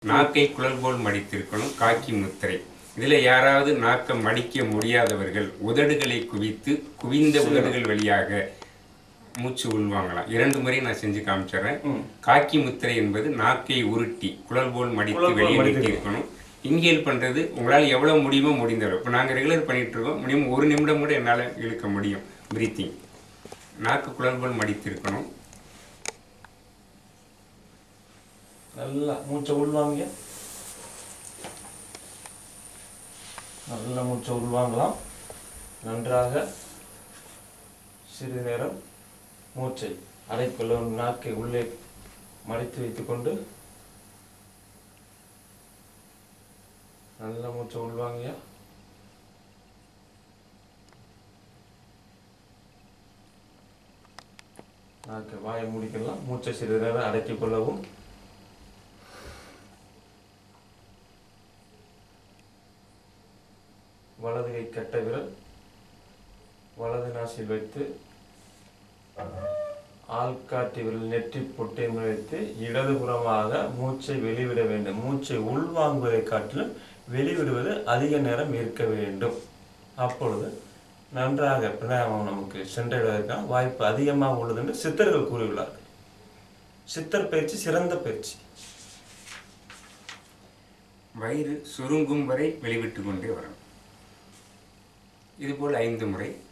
நாக்கை குழல் போல் மடித்திருக்கணும் காக்கி முத்திரை இதுல யாராவது நாக்கை மடிக்க முடியாதவர்கள் உதடுகளை குவித்து குவிந்த உதடுகள் வழியாக மூச்சு உள்வாங்கலாம் இரண்டு முறை நான் செஞ்சு காமிச்சிடுறேன் காக்கி முத்திரை என்பது நாக்கை உருட்டி குழல் போல் மடித்து குழல் போல் வெளியே மடித்து நிறுத்தி இருக்கணும் இன்ஹேல் பண்றது உங்களால் எவ்வளவு முடியுமோ முடிந்தளவு இப்போ நாங்கள் ரெகுலர் பண்ணிட்டு இருக்கோம் முடியும் ஒரு நிமிடம் கூட என்னால் இழுக்க முடியும் பிரீத்திங் நாக்கு குழல் போல் மடித்திருக்கணும் நல்லா மூச்சை உள்வாங்க நல்லா மூச்சை உள்வாங்கலாம் நன்றாக சிறிது நேரம் மூச்சை அடைக்குள்ள நாக்கை உள்ளே மடித்து வைத்துக்கொண்டு நல்லா மூச்சை உள்வாங்கயா நாக்கை வாயை முடிக்கலாம் மூச்சை சிறிது நேரம் அடக்கிக் கொள்ளவும் வலது கை கட்ட விரல் வலது நாசில் வைத்து ஆள்காட்டி விரல் நெற்றி பொட்டை வைத்து இடதுபுறமாக மூச்சை வெளிவிட வேண்டும் மூச்சை உள்வாங்குவதை காட்டிலும் வெளிவிடுவது அதிக நேரம் இருக்க வேண்டும் அப்பொழுது நன்றாக பிராணம் நமக்கு சென்றடைவதற்கான வாய்ப்பு அதிகமாக உள்ளது என்று சித்தர்கள் கூறியுள்ளார்கள் சித்தர் பயிற்சி சிறந்த பயிற்சி வயிறு சுருங்கும் வரை வெளிவிட்டு கொண்டே வரணும் இதுபோல் ஐந்து முறை